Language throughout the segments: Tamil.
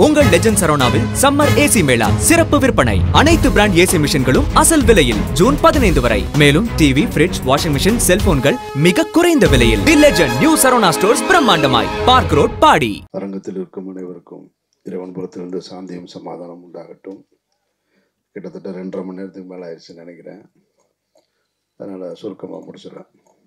உங்கள் லெஜண்ட் சரவணாவில் சம்மர் ஏசி மேளா சிறப்பு விற்பனை அனைத்து பிராண்ட் ஏசி மிஷின்களும் அசல் விலையில் ஜூன் பதினைந்து வரை மேலும் டிவி ஃபிரிட்ஜ் வாஷிங் மிஷின் செல்போன்கள் மிக குறைந்த விலையில் the legend new Saravana stores பிரம்மாண்டமாய் பார்க் ரோட் பாடி அரங்கத்தில் இருக்கும் அனைவருக்கும் இறைவன் புறத்திலிருந்து சாந்தியும் சமாதானம் உண்டாகட்டும் கிட்டத்தட்ட ரெண்டரை மணி நேரத்துக்கு மேலே ஆயிடுச்சுன்னு நினைக்கிறேன் அதனால் சுருக்கமாக முடிச்சிடுறேன்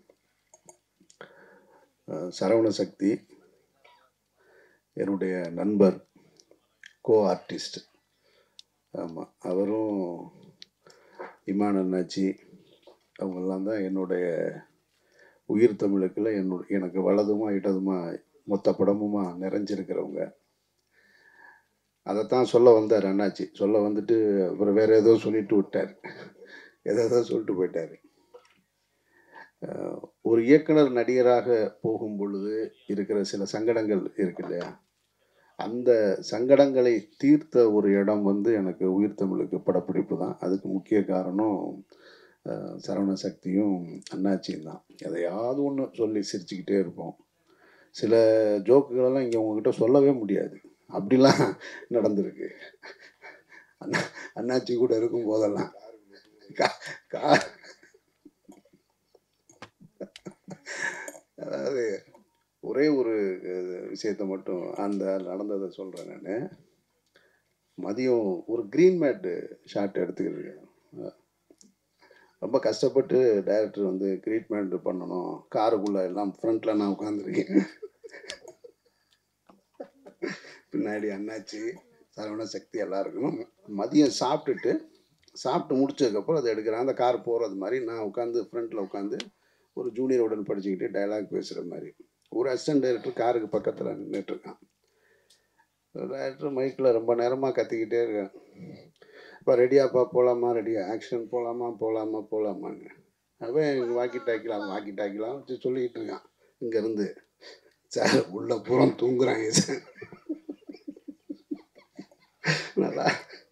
அஹ் சரவண சக்தி என்னுடைய நண்பர் கோ ஆர்டிஸ்ட் ஆமாம் அவரும் இமான் அண்ணாச்சி அவங்கெல்லாம் தான் என்னுடைய உயிர் தமிழுக்குள்ள என்னோட எனக்கு வலதுமா இடதுமா மொத்த படமுமா நிறைஞ்சிருக்கிறவங்க அதைத்தான் சொல்ல வந்தார் அண்ணாச்சி சொல்ல வந்துட்டு அப்புறம் வேற ஏதோ சொல்லிட்டு விட்டார் ஏதோ ஏதோ சொல்லிட்டு போயிட்டார் அஹ் ஒரு இயக்குனர் நடிகராக போகும் பொழுது இருக்கிற சில சங்கடங்கள் இருக்கு இல்லையா அந்த சங்கடங்களை தீர்த்த ஒரு இடம் வந்து எனக்கு உயிர் தமிழுக்கு படப்பிடிப்பு தான் அதுக்கு முக்கிய காரணம் அஹ், சரவண சக்தியும் அண்ணாச்சியும் தான் எதையாவது ஒன்று சொல்லி சிரிச்சுக்கிட்டே இருப்போம் சில ஜோக்குகளெல்லாம் இங்கே உங்ககிட்ட சொல்லவே முடியாது அப்படிலாம் நடந்திருக்கு அண்ணா அண்ணாச்சி கூட இருக்கும் போதெல்லாம் கா கா அதாவது ஒரே ஒரு அஹ், விஷயத்தை மட்டும் அந்த நடந்ததை சொல்கிறேன் நான் மதியம் ஒரு க்ரீன் மேட்டு ஷாட் எடுத்துக்கிட்டு ரொம்ப கஷ்டப்பட்டு டைரக்டர் வந்து க்ரீன் மேட் பண்ணணும் காருக்குள்ளே எல்லாம் ஃப்ரண்ட்டில் நான் உட்காந்துருக்கேன் பின்னாடி அண்ணாச்சி சரவண சக்தி எல்லாருக்கும் மதியம் சாப்பிட்டுட்டு சாப்பிட்டு முடிச்சதுக்கப்புறம் அதை எடுக்கிறேன் அந்த கார் போகிறது மாதிரி நான் உட்காந்து ஃப்ரண்ட்டில் உட்காந்து ஒரு ஜூனியர் உடன் படிச்சுக்கிட்டு டைலாக் பேசுகிற மாதிரி ஒரு அசிஸ்டன்ட் டைரக்டர் காருக்கு பக்கத்தில் நின்றுட்டுருக்கான் டைரக்டர் மைக்கில் ரொம்ப நேரமாக கத்திக்கிட்டே இருக்கேன் இப்போ ரெடியாப்பா போகலாமா ரெடியா ஆக்ஷன் போகலாமா போகலாமா போகலாமான்னு அவன் வாக்கி டாக்கிலாம் வாக்கி டாக்கிலாம் வச்சு சொல்லிக்கிட்டு இருக்கான் இங்கேருந்து சார் உள்ள புறம் தூங்குறாங்க சார் நல்லா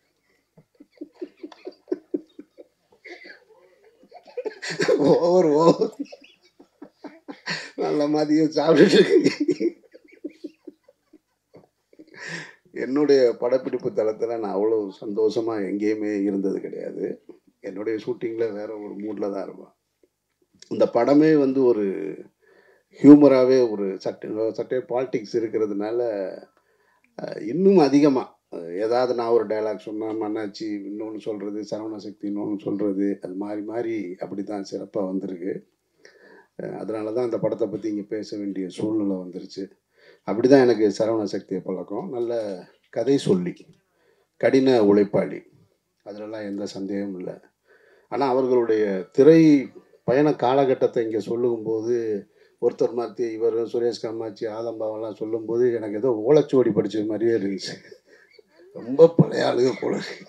ஓவர் ஓவர் நல்ல மதியம் சாப்பிட்டுட்டு என்னுடைய படப்பிடிப்பு தளத்தில் நான் அவ்வளோ சந்தோஷமாக எங்கேயுமே இருந்தது கிடையாது என்னுடைய ஷூட்டிங்கில் வேற ஒரு மூடில் தான் இருப்பேன் இந்த படமே வந்து ஒரு ஹியூமராகவே ஒரு சட்ட சட்டை பாலிடிக்ஸ் இருக்கிறதுனால அஹ், இன்னும் அதிகமாக ஏதாவது நான் ஒரு டைலாக் சொன்னால் மன்னாச்சி இன்னொன்று சொல்கிறது சரவண சக்தி இன்னொன்று சொல்கிறது அது மாறி மாறி அப்படி தான் சிறப்பாக வந்திருக்கு அஹ், அதனால தான் அந்த படத்தை பற்றி இங்கே பேச வேண்டிய சூழ்நிலை வந்துருச்சு அப்படி தான் எனக்கு சரவண சக்தியை பழக்கம் நல்ல கதை சொல்லி கடின உழைப்பாளி அதிலெல்லாம் எந்த சந்தேகமும் இல்லை ஆனால் அவர்களுடைய திரை பயண காலகட்டத்தை இங்கே சொல்லும்போது ஒருத்தர் மாற்றி இவர் சுரேஷ் காமாட்சி ஆலம்பாவெல்லாம் சொல்லும்போது எனக்கு ஏதோ ஓலைச்சுவடி படிச்ச மாதிரியே இருந்துச்சு ரொம்ப பழைய ஆளுக போல இருக்கு.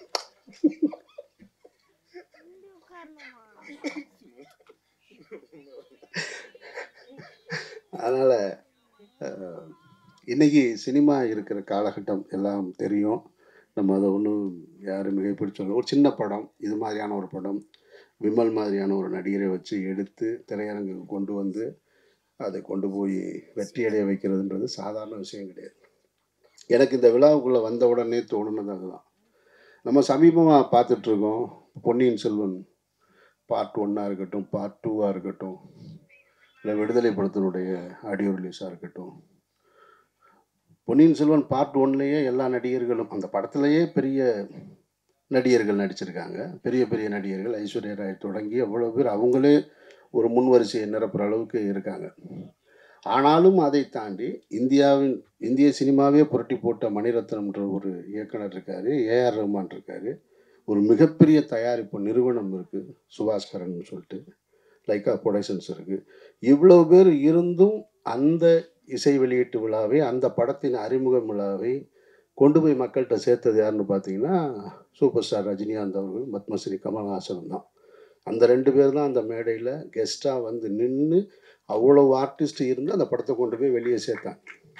அதனால் அஹ், இன்னைக்கு சினிமா இருக்கிற காலகட்டம் எல்லாம் தெரியும் நம்ம அதை ஒன்றும் யாரும் மிகைப்பிடிச்சோம் ஒரு சின்ன படம் இது மாதிரியான ஒரு படம் விமல் மாதிரியான ஒரு நடிகரை வச்சு எடுத்து திரையரங்குக்கு கொண்டு வந்து அதை கொண்டு போய் வெற்றி அடைய வைக்கிறதுன்றது சாதாரண விஷயம் கிடையாது எனக்கு இந்த விழாவுக்குள்ளே வந்த உடனே தோணுனது அதுதான் நம்ம சமீபமாக பார்த்துட்ருக்கோம் பொன்னியின் செல்வன் பார்ட் ஒன்னாக இருக்கட்டும் பார்ட் டூவாக இருக்கட்டும் இல்லை விடுதலை படத்தினுடைய ஆடியோ ரிலீஸாக இருக்கட்டும் பொன்னியின் செல்வன் பார்ட் ஒன்லேயே எல்லா நடிகர்களும் அந்த படத்துலேயே பெரிய நடிகர்கள் நடிச்சிருக்காங்க பெரிய பெரிய நடிகர்கள் ஐஸ்வர்யா ராய் தொடங்கி அவ்வளோ பேர் அவங்களே ஒரு முன்வரிசையை நிரப்புற அளவுக்கு இருக்காங்க ஆனாலும் அதை தாண்டி இந்தியாவின் இந்திய சினிமாவே புரட்டி போட்ட மணிரத்னம்ன்ற ஒரு இயக்குனர் இருக்காரு ஏஆர் ரஹ்மான் இருக்காரு ஒரு மிகப்பெரிய தயாரிப்பு நிறுவனம் இருக்குது சுபாஸ்கரன் சொல்லிட்டு லைக்கா ப்ரொடக்ஷன்ஸ் இருக்குது இவ்வளோ பேர் இருந்தும் அந்த இசை வெளியீட்டு விழாவை அந்த படத்தின் அறிமுக விழாவை கொண்டு போய் மக்கள்கிட்ட சேர்த்தது யாருன்னு பார்த்தீங்கன்னா சூப்பர் ஸ்டார் ரஜினிகாந்த் அவர்கள் பத்மஸ்ரீ கமல்ஹாசன் தான் அந்த ரெண்டு பேர் தான் அந்த மேடையில் கெஸ்ட்டாக வந்து நின்று அவ்வளோ ஆர்டிஸ்ட் இருந்து அந்த படத்தை கொண்டு போய் வெளியே சேர்த்தாங்க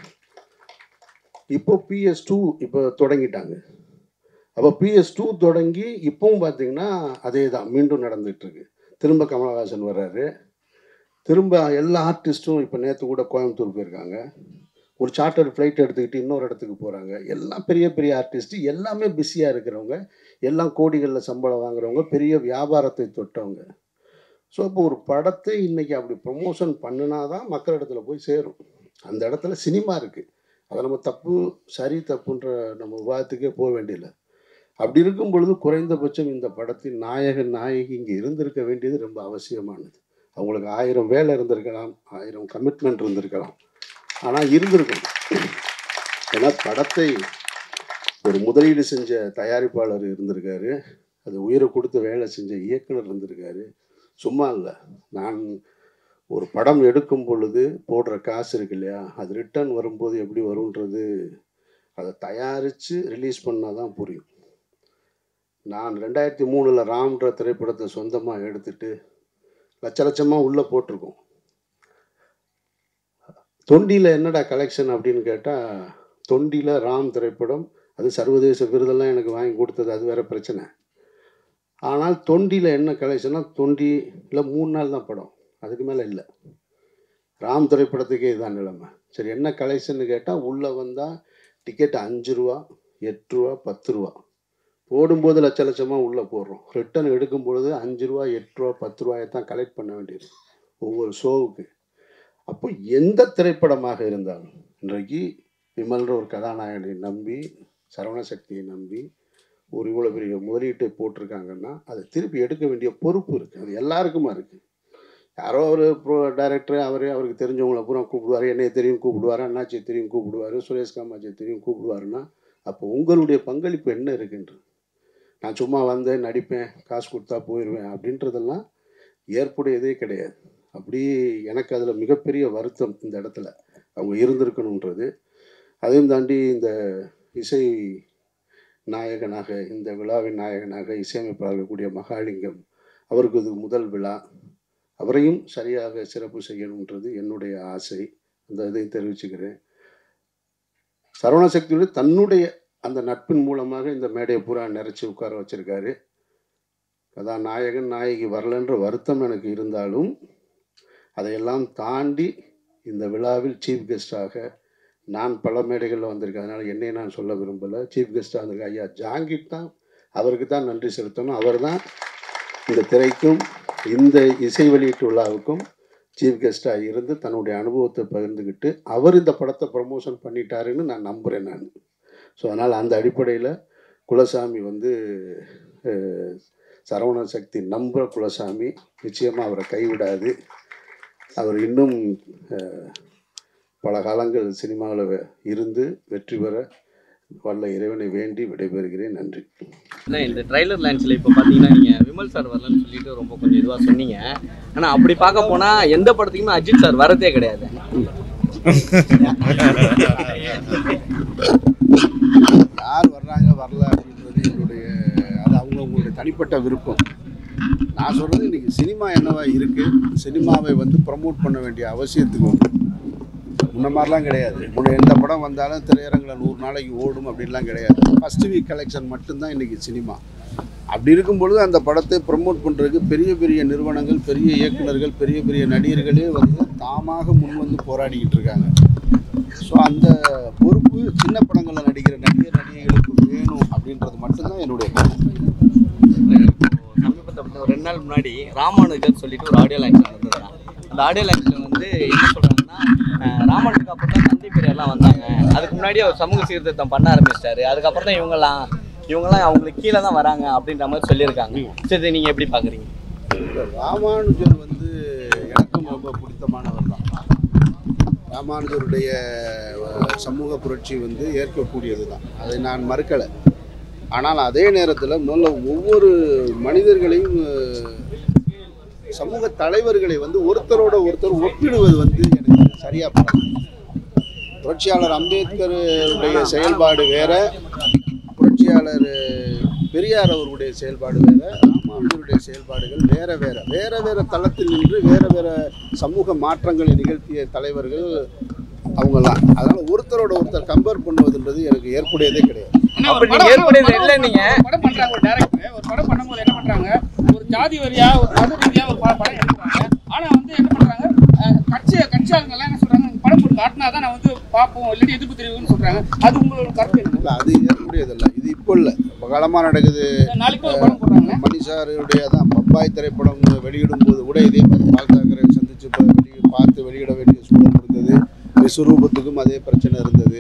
இப்போ பிஎஸ் டூ இப்போ தொடங்கிட்டாங்க அப்போ பிஎஸ் டூ தொடங்கி இப்பவும் பார்த்தீங்கன்னா அதே தான் மீண்டும் நடந்துட்டு இருக்கு திரும்ப கமலஹாசன் வர்றாரு திரும்ப எல்லா ஆர்டிஸ்ட்டும் இப்போ நேற்று கூட கோயம்புத்தூர் போயிருக்காங்க ஒரு சார்ட்டர் ஃப்ளைட் எடுத்துக்கிட்டு இன்னொரு இடத்துக்கு போகிறாங்க எல்லாம் பெரிய பெரிய ஆர்டிஸ்ட் எல்லாமே பிஸியாக இருக்கிறவங்க எல்லாம் கோடிகளில் சம்பளம் வாங்குறவங்க பெரிய வியாபாரத்தை தொட்டவங்க ஸோ அப்போ ஒரு படத்தை இன்னைக்கு அப்படி ப்ரொமோஷன் பண்ணினா தான் மக்களிடத்துல போய் சேரும் அந்த இடத்துல சினிமா இருக்குது அதை நம்ம தப்பு சரி தப்புன்ற நம்ம விவாதத்துக்கே போக வேண்டியதில்லை அப்படி இருக்கும் பொழுது குறைந்தபட்சம் இந்த படத்தின் நாயகன் நாயகி இங்கே இருந்திருக்க வேண்டியது ரொம்ப அவசியமானது அவங்களுக்கு ஆயிரம் வேலை இருந்திருக்கலாம் ஆயிரம் கமிட்மெண்ட் இருந்திருக்கலாம் ஆனால் இருந்திருக்கும் ஏன்னா படத்தை ஒரு முதலீடு செஞ்ச தயாரிப்பாளர் இருந்திருக்காரு அது உயிரை கொடுத்து வேலை செஞ்ச இயக்குனர் இருந்திருக்காரு சும்மா இல்லை நான் ஒரு படம் எடுக்கும் பொழுது போடுற காசு இருக்கு இல்லையா அது ரிட்டர்ன் வரும்போது எப்படி வரும்ன்றது அதை தயாரித்து ரிலீஸ் பண்ணால் தான் புரியும் நான் ரெண்டாயிரத்தி மூணில் ராம்ன்ற திரைப்படத்தை சொந்தமாக எடுத்துட்டு லட்ச லட்சமாக உள்ளே போட்டிருக்கோம் தொண்டியில் என்னடா கலெக்ஷன் அப்படின்னு கேட்டால் தொண்டியில் ராம் திரைப்படம் அது சர்வதேச விருதெல்லாம் எனக்கு வாங்கி கொடுத்தது அது வேற பிரச்சனை ஆனால் தொண்டியில் என்ன கலெக்ஷன்னா தொண்டியில் மூணு நாள் தான் படம் அதுக்கு மேலே இல்லை ராம் திரைப்படத்துக்கே இதுதான் நிலைமை சரி என்ன கலெக்ஷன்னு கேட்டால் உள்ளே வந்தால் டிக்கெட் அஞ்சு ரூபா எட்டு ரூபா பத்து ரூபா போடும்போது லட்ச லட்சமாக உள்ளே போடுறோம் ரிட்டர்ன் எடுக்கும் பொழுது அஞ்சு ரூபா எட்டு ரூபா பத்து ரூபாயை தான் கலெக்ட் பண்ண வேண்டியது ஒவ்வொரு ஷோவுக்கு அப்போ எந்த திரைப்படமாக இருந்தாலும் இன்றைக்கு விமல்ன்ற ஒரு கதாநாயகனை நம்பி சரவண சக்தியை நம்பி ஒரு இவ்வளோ பெரிய முதலீட்டை போட்டிருக்காங்கன்னா அதை திருப்பி எடுக்க வேண்டிய பொறுப்பு இருக்குது அது எல்லாருக்குமா இருக்குது யாரோ ஒரு ப்ரோ டைரக்டர் அவர் அவருக்கு தெரிஞ்சவங்கள பூரா கூப்பிடுவார் என்னைய தெரியும் கூப்பிடுவார் அண்ணாச்சி தெரியும் கூப்பிடுவார் சுரேஷ் காமாட்சி தெரியும் கூப்பிடுவாருன்னா அப்போ உங்களுடைய பங்களிப்பு என்ன இருக்குன்றது நான் சும்மா வந்தேன் நடிப்பேன் காசு கொடுத்தா போயிடுவேன் அப்படின்றதெல்லாம் ஏற்புடையதே கிடையாது அப்படி எனக்கு அதில் மிகப்பெரிய வருத்தம் இந்த இடத்துல அவங்க இருந்திருக்கணுன்றது அதையும் தாண்டி இந்த இசை நாயகனாக இந்த விழாவின் நாயகனாக இசையமைப்பாளர் கூடிய மகாலிங்கம் அவருக்கு இது முதல் விழா அவரையும் சரியாக சிறப்பு செய்யணுன்றது என்னுடைய ஆசை அந்த இதை தெரிவிச்சுக்கிறேன் சரவண சக்தியோட தன்னுடைய அந்த நட்பின் மூலமாக இந்த மேடையை பூரா நிறைச்சி உட்கார வச்சிருக்காரு அதான் நாயகன் நாயகி வரலன்ற வருத்தம் எனக்கு இருந்தாலும் அதையெல்லாம் தாண்டி இந்த விழாவில் சீஃப் கெஸ்டாக நான் பல மேடைகளில் வந்திருக்கேன் அதனால் என்னை நான் சொல்ல விரும்பலை சீஃப் கெஸ்ட்டாக வந்திருக்கேன் ஐயா ஜாங்கிட் தான் அவருக்கு தான் நன்றி செலுத்தணும் அவர் தான் இந்த திரைக்கும் இந்த இசை வெளியீட்டு விழாவுக்கும் சீஃப் கெஸ்ட்டாக இருந்து தன்னுடைய அனுபவத்தை பகிர்ந்துக்கிட்டு அவர் இந்த படத்தை ப்ரமோஷன் பண்ணிட்டாருன்னு நான் நம்புகிறேன் நான் ஸோ அதனால் அந்த அடிப்படையில் குலசாமி வந்து அஹ், சரவண சக்தி நம்புகிற குலசாமி நிச்சயமாக அவரை கைவிடாது அவர் இன்னும் அஹ், பல காலங்கள் சினிமாவில் இருந்து வெற்றி பெற வல்ல இறைவனை வேண்டி விடைபெறுகிறேன் நன்றி அண்ணா, இந்த ட்ரைலர் லான்ச்சில் இப்போ பார்த்தீங்கன்னா நீங்கள் விமல் சார் வரலன்னு சொல்லிட்டு ரொம்ப கொஞ்சம் இதுவாக சொன்னீங்க ஆனால் அப்படி பார்க்க போனால் எந்த படத்துக்குமே அஜித் சார் வரதே கிடையாது யார் வர்றாங்க வரல அப்படின்றது என்னுடைய அது அவங்கவுங்களுடைய தனிப்பட்ட விருப்பம் நான் சொல்கிறது இன்றைக்கி சினிமா என்னவா இருக்குது சினிமாவை வந்து ப்ரமோட் பண்ண வேண்டிய அவசியத்துக்கு வந்து முன்ன மாதிரிலாம் கிடையாது முன்ன எந்த படம் வந்தாலும் திரையரங்கில் நூறு நாளைக்கு ஓடும் அப்படின்லாம் கிடையாது ஃபஸ்ட் வீக் கலெக்ஷன் மட்டும்தான் இன்றைக்கி சினிமா அப்படி இருக்கும் பொழுது அந்த படத்தை ப்ரமோட் பண்ணுறதுக்கு பெரிய பெரிய நிறுவனங்கள் பெரிய இயக்குனர்கள் பெரிய பெரிய நடிகர்களே வந்து தாமாக முன் வந்து போராடிக்கிட்டு இருக்காங்க ஸோ அந்த பொறுப்பு சின்ன படங்களில் நடிக்கிற நடிகர் நடிகைகளுக்கு வேணும் அப்படின்றது மட்டும்தான் என்னுடைய கருத்து சமீபத்தை ஒரு ரெண்டு நாள் முன்னாடி ராமானுஜர் சொல்லிட்டு ஒரு ஆடியோ லான்ச் வந்ததுதான் அந்த ஆடியோ லான்ச்சில் வந்து என்ன சொல்கிறாங்கன்னா ராமானுஜருக்கு அப்புறம் தான் தந்தை பெரியார்லாம் வந்தாங்க அதுக்கு முன்னாடி அவர் சமூக சீர்திருத்தம் பண்ண ஆரம்பிச்சிட்டாரு அதுக்கப்புறம் தான் இவங்கெல்லாம் இவங்கெல்லாம் அவங்களுக்கு கீழே தான் வராங்க அப்படின்ற மாதிரி சொல்லியிருக்காங்க சரி நீங்கள் எப்படி பார்க்குறீங்க ராமானுஜர் வந்து எனக்கும் ரொம்ப பிடித்தமானவர் தான் ராமானுஜருடைய அஹ், சமூக புரட்சி வந்து ஏற்கக்கூடியது தான் அதை நான் மறுக்கலை ஆனால் அதே நேரத்தில் முதல்ல ஒவ்வொரு மனிதர்களையும் அஹ், சமூக தலைவர்களை வந்து ஒருத்தரோட ஒருத்தர் ஒப்பிடுவது வந்து எனக்கு சரியா படல புரட்சியாளர் அம்பேத்கருடைய செயல்பாடு வேற புரட்சியாளர் பெரியார் அவர்களுடைய செயல்பாடு வேற ராமானுஜருடைய செயல்பாடுகள் வேற வேற வேற வேற தளத்தில் நின்று வேற வேற சமூக மாற்றங்களை நிகழ்த்திய தலைவர்கள் அவங்கெல்லாம் அதனால ஒருத்தரோட ஒருத்தர் கம்பேர் பண்ணுவதுன்றது எனக்கு ஏற்புடையதே கிடையாது ஆனா ஒரு அப்படி நீங்க படம் ஏற்புடையது ஒரு இல்லை படம் நீங்க. ஒரு படம் பண்றாங்க ஒரு டேரக்டர் ஒரு படம் பண்ணும்போது என்ன பண்றாங்க ஒரு ஜாதி வரியா ஒரு மத ரீதியா ஒரு ப- படம் எடுக்கிறாங்க ஆனா வந்து என்ன பண்றாங்க அஹ், கட்சி கட்சி ஆளுங்க எல்லாம் என்ன சொல்றாங்க "நீங்க படம் போட்டு காட்டினா தான் நான் வந்து பார்ப்போம் இல்லாட்டி எதிர்ப்பு தெரிவிக்கும்னு சொல்றாங்க அது உங்களோட கருத்து என்ன இல்லை அது ஏற்புடையதல்ல இது இப்போ இல்லை இப்போ காலமாக நடக்குது நாளைக்கு ஒரு படம் போடுறாங்க மணிசாருடைய தான் பம்பாய் திரைப்படம் வெளியிடும் போது கூட இதே மாதிரி பால் தாக்கரே சந்திச்சு இப்போ வெளியே பார்த்து வெளியிட வேண்டிய சூழல் இருந்தது விஸ்வரூபத்துக்கும் அதே பிரச்சனை இருந்தது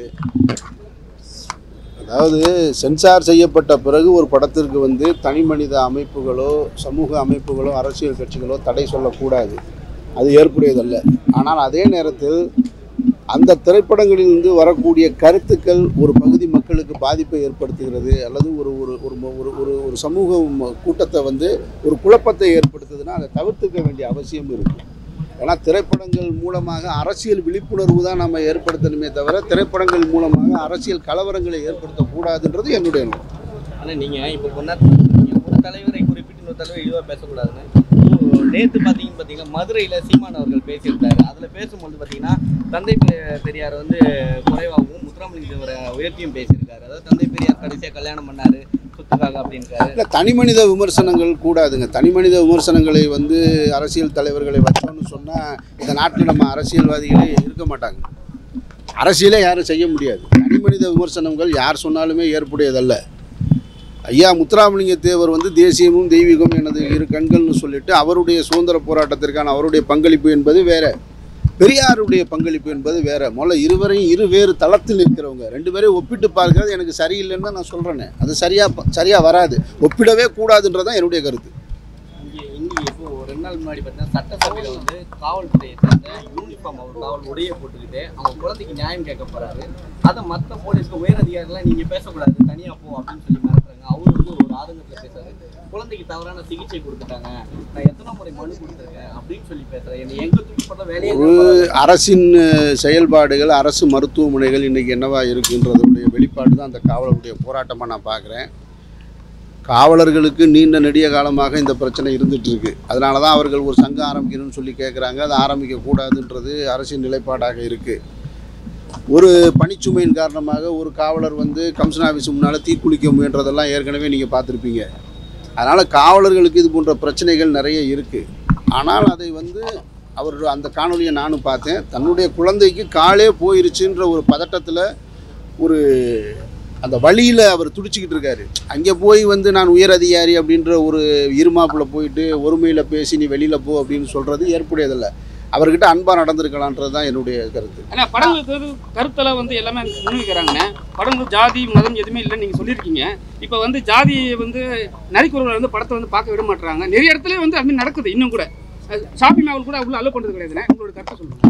அதாவது சென்சார் செய்யப்பட்ட பிறகு ஒரு படத்திற்கு வந்து தனி மனித அமைப்புகளோ சமூக அமைப்புகளோ அரசியல் கட்சிகளோ தடை சொல்லக்கூடாது அது ஏற்புடையதல்ல ஆனால் அதே நேரத்தில் அந்த திரைப்படங்களிலிருந்து வரக்கூடிய கருத்துக்கள் ஒரு பகுதி மக்களுக்கு பாதிப்பை ஏற்படுத்துகிறது அல்லது ஒரு ஒரு ஒரு ம- ஒரு ஒரு ஒரு சமூக ம- கூட்டத்தை வந்து ஒரு குழப்பத்தை ஏற்படுத்துதுன்னா அதை தவிர்த்துக்க வேண்டிய அவசியம் இருக்குது ஏன்னா திரைப்படங்கள் மூலமாக அரசியல் விழிப்புணர்வு தான் நம்ம ஏற்படுத்தணுமே தவிர திரைப்படங்கள் மூலமாக அரசியல் கலவரங்களை ஏற்படுத்தக்கூடாதுன்றது என்னுடைய நோக்கம் ஆனா நீங்க இப்போ பொன்னார் ஒரு தலைவரை குறிப்பிட்டு இன்னொரு தலைவர் இழிவா பேசக்கூடாதுன்னு இப்போ நேத்து பாத்தீங்கன்னு பாத்தீங்கன்னா மதுரையில சீமான் அவர்கள் பேசியிருந்தாரு அதுல பேசும்போது பாத்தீங்கன்னா தந்தை பெ- பெரியார் வந்து குறைவாகவும் முத்துராமலிங்க தேவரை உயர்த்தியும் பேசியிருக்காரு அதாவது தந்தை பெரியார் கடைசியா கல்யாணம் பண்ணாரு சொத்துக்காக அப்படின்றாரு இல்லை தனி மனித விமர்சனங்கள் கூடாதுங்க தனி மனித விமர்சனங்களை வந்து அரசியல் தலைவர்களை வச்சோம்னு சொன்னால் இந்த நாட்டில் நம்ம அரசியல்வாதிகளே இருக்க மாட்டாங்க அரசியலே யாரும் செய்ய முடியாது தனி மனித விமர்சனங்கள் யார் சொன்னாலுமே ஏற்புடையதல்ல ஐயா முத்துராமலிங்க தேவர் வந்து தேசியமும் தெய்வீகம் எனது இரு கண்கள்னு சொல்லிட்டு அவருடைய சுதந்திர போராட்டத்திற்கான அவருடைய பங்களிப்பு என்பது வேற பெரியாருடைய பங்களிப்பு என்பது வேற முதல்ல இருவரையும் இரு வேறு தளத்தில் இருக்கிறவங்க ரெண்டு பேரையும் ஒப்பிட்டு பார்க்கிறது எனக்கு சரியில்லைன்னு தான் நான் சொல்கிறேனே அது சரியா ப- சரியா வராது ஒப்பிடவே கூடாதுன்றதான் என்னுடைய கருத்து இங்கே இங்கே இப்போ ஒரு ரெண்டு நாள் முன்னாடி பார்த்தீங்கன்னா சட்டசபையில் வந்து காவல்துறையை சேர்ந்த யூனிஃபார்ம் அவர் காவல் உடைய போட்டுக்கிட்டு அவங்க குழந்தைக்கு நியாயம் கேட்க போறாரு அதை மற்ற போலீஸ்க்கு உயர் அதிகாரிலாம் நீங்க பேசக்கூடாது தனியா போ அப்படின்னு சொல்லி மிரட்டுறாங்க அவரு வந்து ஒரு ஆதங்கத்தில் பேசுறாரு குழந்தைக்கு தவறான சிகிச்சை கொடுத்துட்டாங்க நான் எத்தனை முறை மனு கொடுத்துருக்கேன் அப்படின்னு சொல்லி பேசுறேன் என்னை எங்க தூக்கி போட்ட வேலையே ஒரு அரசின் அஹ், செயல்பாடுகள் அரசு மருத்துவமனைகள் இன்றைக்கி என்னவா இருக்குன்றதுடைய வெளிப்பாடு தான் அந்த காவலருடைய போராட்டமாக நான் பார்க்குறேன் காவலர்களுக்கு நீண்ட நெடிய காலமாக இந்த பிரச்சனை இருந்துட்டு இருக்கு அதனால தான் அவர்கள் ஒரு சங்கம் ஆரம்பிக்கணும்னு சொல்லி கேட்குறாங்க அதை ஆரம்பிக்கக்கூடாதுன்றது அரசின் நிலைப்பாடாக இருக்குது ஒரு பணிச்சுமையின் காரணமாக ஒரு காவலர் வந்து கமிஷன் ஆஃபீஸ் முன்னால் தீக்குளிக்க முயன்றதெல்லாம் ஏற்கனவே நீங்கள் பார்த்துருப்பீங்க அதனால் காவலர்களுக்கு இது போன்ற பிரச்சனைகள் நிறைய இருக்குது ஆனால் அதை வந்து அவர் அந்த காணொலியை நானும் பார்த்தேன் தன்னுடைய குழந்தைக்கு காலே போயிருச்சுன்ற ஒரு பதட்டத்தில் ஒரு அந்த வழியில் அவர் துடிச்சிக்கிட்டு இருக்காரு அங்கே போய் வந்து நான் உயர் அதிகாரி அப்படின்ற ஒரு இருமாப்பில் போயிட்டு ஒருமையில் பேசி நீ வெளியில் போ அப்படின்னு சொல்கிறது ஏற்புடையதில்லை அவர்கிட்ட அன்பாக நடந்திருக்கலான்றது தான் என்னுடைய கருத்து ஆனா படங்களுக்கு வந்து கருத்தெல்லாம் வந்து எல்லாமே முன்வைக்கிறாங்கண்ணே படங்கள் ஜாதி மதம் எதுவுமே இல்லைன்னு நீங்க சொல்லியிருக்கீங்க இப்போ வந்து ஜாதி வந்து நரிக்குறவர்கள் வந்து படத்தை வந்து பார்க்க விட மாட்டாங்க நிறைய இடத்துல வந்து அது மாதிரி நடக்குது இன்னும் கூட ஷாப்பிங் மால் கூட அவ்வளோ அலோவ் பண்ணுறது கிடையாதுண்ணே உங்களோட கருத்தை சொல்லுங்க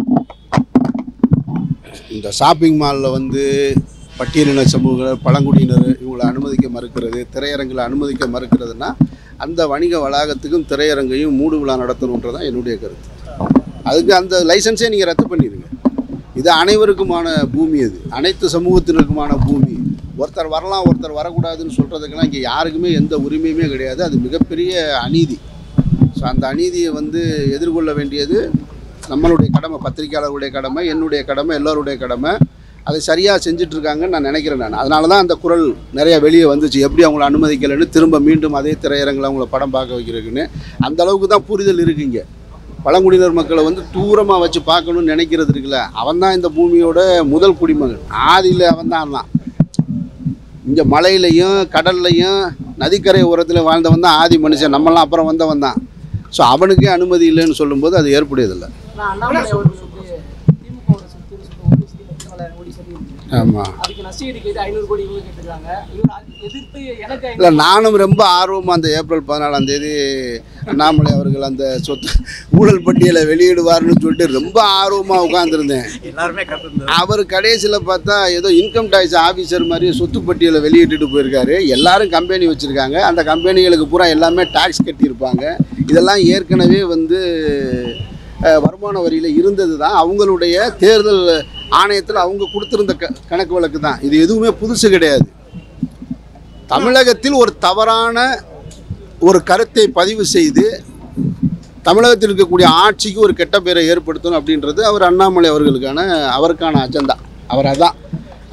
இந்த ஷாப்பிங் மாலில் வந்து பட்டியலின சமூக பழங்குடியினர் இவங்களை அனுமதிக்க மறுக்கிறது திரையரங்களை அனுமதிக்க மறுக்கிறதுனா அந்த வணிக வளாகத்துக்கும் திரையரங்கையும் மூடு விழா நடத்தணுன்றது தான் என்னுடைய கருத்து அதுக்கு அந்த லைசன்ஸே நீங்கள் ரத்து பண்ணிடுங்க இது அனைவருக்குமான பூமி அது அனைத்து சமூகத்தினருக்குமான பூமி ஒருத்தர் வரலாம் ஒருத்தர் வரக்கூடாதுன்னு சொல்கிறதுக்கெல்லாம் இங்கே யாருக்குமே எந்த உரிமையுமே கிடையாது அது மிகப்பெரிய அநீதி ஸோ அந்த அநீதியை வந்து எதிர்கொள்ள வேண்டியது நம்மளுடைய கடமை பத்திரிக்கையாளர்களுடைய கடமை என்னுடைய கடமை எல்லோருடைய கடமை அதை சரியாக செஞ்சுட்டு இருக்காங்கன்னு நான் நினைக்கிறேன் நான் அதனால தான் அந்த குரல் நிறைய வெளியே வந்துச்சு எப்படி அவங்கள அனுமதிக்கலைன்னு திரும்ப மீண்டும் அதே திரையரங்கில் அவங்கள படம் பார்க்க வைக்கிறதுக்குன்னு அந்த அளவுக்கு தான் புரிதல் இருக்குங்க பழங்குடியினர் மக்களை வந்து தூரமாக வச்சு பார்க்கணும்னு நினைக்கிறது இருக்குல்ல அவன் தான் இந்த பூமியோட முதல் குடிமகன் ஆதியில் அவன் தான் தான் இங்கே மலையிலையும் கடல்லையும் நதிக்கரை ஓரத்தில் வாழ்ந்தவன் தான் ஆதி மனுஷன் நம்மளாம் அப்புறம் வந்தவன் தான் ஸோ அவனுக்கே அனுமதி இல்லைன்னு சொல்லும்போது அது ஏற்புடையதில்லை நான் அண்ணாமலை அவர்கள் வந்து திமுக ஒரு சொத்துன்னு சொல்லிட்டு ஒரு லட்சத்தி முப்பத்தி கோடி சொல்லி ஆமாம் அதுக்கு நஷ்டஈடு கேட்டு ஐநூறு கோடி இவங்க கேட்டுருக்காங்க இவர் அது எதிர்த்து எனக்கு இல்லை நானும் ரொம்ப ஆர்வமாக அந்த ஏப்ரல் பதினாலாம் தேதி அண்ணாமலை அவர்கள் அந்த சொத்து ஊழல் பட்டியலை வெளியிடுவார்னு சொல்லிட்டு ரொம்ப ஆர்வமாக உட்காந்துருந்தேன் எல்லாருமே கத்து அவர் கடைசியில் பார்த்தா ஏதோ இன்கம் டேக்ஸ் ஆஃபீஸர் மாதிரி சொத்து பட்டியலை வெளியிட்டுட்டு போயிருக்காரு எல்லாரும் கம்பெனி வச்சுருக்காங்க அந்த கம்பெனிகளுக்கு பூரா எல்லாமே டேக்ஸ் கட்டியிருப்பாங்க இதெல்லாம் ஏற்கனவே வந்து அஹ், வருமான வரியில் இருந்தது தான் அவங்களுடைய தேர்தல் ஆணையத்தில் அவங்க கொடுத்துருந்த க கணக்கு வழக்கு தான் இது எதுவுமே புதுசு கிடையாது தமிழகத்தில் ஒரு தவறான ஒரு கருத்தை பதிவு செய்து தமிழகத்தில் இருக்கக்கூடிய ஆட்சிக்கு ஒரு கெட்ட பேரை ஏற்படுத்தணும் அப்படின்றது அவர் அண்ணாமலை அவர்களுக்கான அவருக்கான அஜெண்டா அவர் அதான்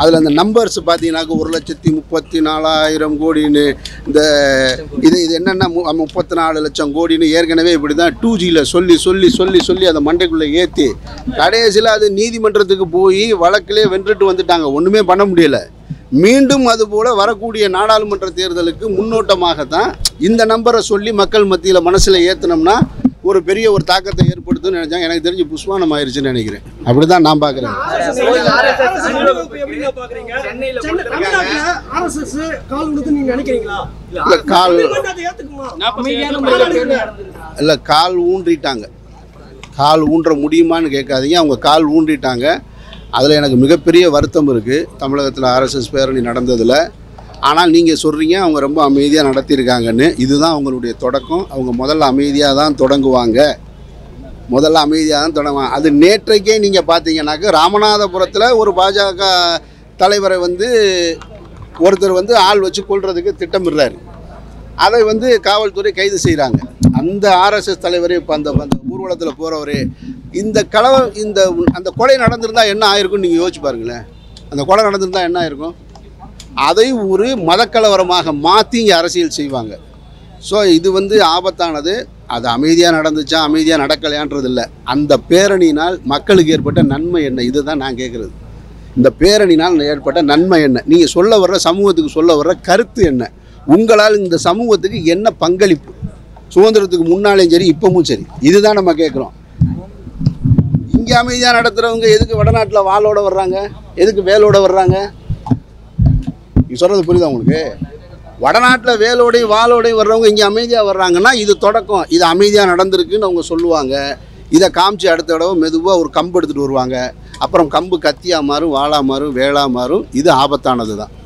அதில் அந்த நம்பர்ஸ் பார்த்தீங்கன்னாக்க ஒரு லட்சத்தி முப்பத்தி நாலாயிரம் கோடின்னு இந்த இது இது என்னென்னா முப்பத்தி நாலு லட்சம் கோடின்னு ஏற்கனவே இப்படி தான் டூ ஜியில் சொல்லி சொல்லி சொல்லி சொல்லி அதை மண்டைக்குள்ளே ஏற்றி கடைசியில் அது நீதிமன்றத்துக்கு போய் வழக்கிலே வென்றுட்டு வந்துட்டாங்க ஒன்றுமே பண்ண முடியல மீண்டும் அதுபோல் வரக்கூடிய நாடாளுமன்ற தேர்தலுக்கு முன்னோட்டமாகத்தான் இந்த நம்பரை சொல்லி மக்கள் மத்தியில் மனசில் ஏற்றினோம்னா ஒரு பெரிய ஒரு தாக்கத்தை ஏற்படுத்தும்னு நினைச்சாங்க எனக்கு தெரிஞ்சு புஷ்வானம் ஆயிடுச்சுன்னு நினைக்கிறேன் அப்படி தான் நான் பார்க்குறேன் ஆர்எஸ்எஸ் கால் விடுது நீங்க நினைக்கிறீங்களா இல்லை கால் அதை ஏத்துக்குமா நாற்பத்தி ஏழு இல்லை கால் ஊன்றிட்டாங்க கால் ஊன்ற முடியுமான்னு கேட்காதீங்க அவங்க கால் ஊன்றிட்டாங்க அதில் எனக்கு மிகப்பெரிய வருத்தம் இருக்குது தமிழகத்தில் ஆர்எஸ்எஸ் பேரணி நடந்ததில் ஆனால் நீங்கள் சொல்கிறீங்க அவங்க ரொம்ப அமைதியாக நடத்தியிருக்காங்கன்னு இதுதான் அவங்களுடைய தொடக்கம் அவங்க முதல்ல அமைதியாக தான் தொடங்குவாங்க முதல்ல அமைதியாக தான் தொடங்குவாங்க அது நேற்றைக்கே நீங்கள் பார்த்தீங்கன்னாக்க ராமநாதபுரத்தில் ஒரு பாஜக தலைவரை வந்து ஒருத்தர் வந்து ஆள் வச்சு கொள்றதுக்கு திட்டமிடுறாரு அதை வந்து காவல்துறை கைது செய்கிறாங்க அந்த ஆர்எஸ்எஸ் தலைவர் இப்போ அந்த அந்த ஊர்வலத்தில் போகிறவர் இந்த கலவ இந்த அந்த கொலை நடந்திருந்தா என்ன ஆயிருக்கும்னு நீங்கள் யோசிச்சு பாருங்களேன் அந்த கொலை நடந்திருந்தா என்ன ஆயிருக்கும் அதை ஒரு மதக்கலவரமாக மாற்றி இங்கே அரசியல் செய்வாங்க ஸோ இது வந்து ஆபத்தானது அது அமைதியாக நடந்துச்சா அமைதியாக நடக்கலையான்றது இல்லை அந்த பேரணியினால் மக்களுக்கு ஏற்பட்ட நன்மை என்ன இதுதான் நான் கேட்குறது இந்த பேரணினால் ஏற்பட்ட நன்மை என்ன நீங்கள் சொல்ல வர்ற சமூகத்துக்கு சொல்ல வர்ற கருத்து என்ன உங்களால் இந்த சமூகத்துக்கு என்ன பங்களிப்பு சுதந்திரத்துக்கு முன்னாலேயும் சரி இப்பவும் சரி இதுதான் நம்ம கேட்குறோம் இங்கே அமைதியாக நடத்துகிறவங்க எதுக்கு வடநாட்டில் வாளோட வர்றாங்க எதுக்கு வேலோட வர்றாங்க நீ சொல்கிறது புரியுதா உங்களுக்கு வடநாட்டில் வேலோடையும் வாளோடையும் வர்றவங்க இங்கே அமைதியாக வர்றாங்கன்னா இது தொடக்கம் இது அமைதியாக நடந்திருக்குன்னு அவங்க சொல்லுவாங்க இதை காமிச்சு அடுத்த தடவை மெதுவாக ஒரு கம்பு எடுத்துகிட்டு வருவாங்க அப்புறம் கம்பு கத்தியாக மாறும் வாளா மாறும் வேளா மாறும் இது ஆபத்தானது தான்